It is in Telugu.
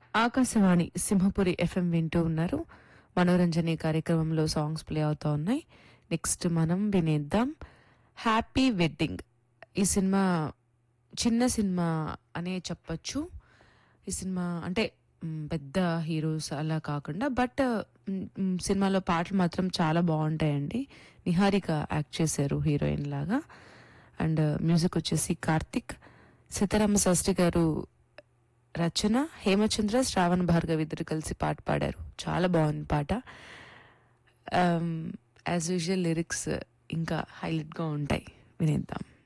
ఆకాశవాణి సింహపురి ఎఫ్ఎం వింటూ ఉన్నారు మనోరంజని కార్యక్రమంలో సాంగ్స్ ప్లే అవుతా ఉన్నాయి నెక్స్ట్ మనం వినేద్దాం హ్యాపీ వెడ్డింగ్ ఈ సినిమా చిన్న సినిమా అనే చెప్పచ్చు ఈ సినిమా అంటే మ్, పెద్ద హీరోస్ అలా కాకుండా బట్ మ్, మ్, సినిమాలో పాటలు మాత్రం చాలా బాగుంటాయండి నిహారిక యాక్ట్ చేశారు హీరోయిన్ లాగా అండ్ మ్యూజిక్ వచ్చేసి కార్తిక్ సీతారామ శాస్త్రి గారు రచన హేమచంద్ర శ్రావణ్ భార్గవ్ ఇద్దరు కలిసి పాట పాడారు చాలా బాగుంది పాట యాజ్ యూజువల్ లిరిక్స్ ఇంకా హైలైట్గా ఉంటాయి వినేద్దాం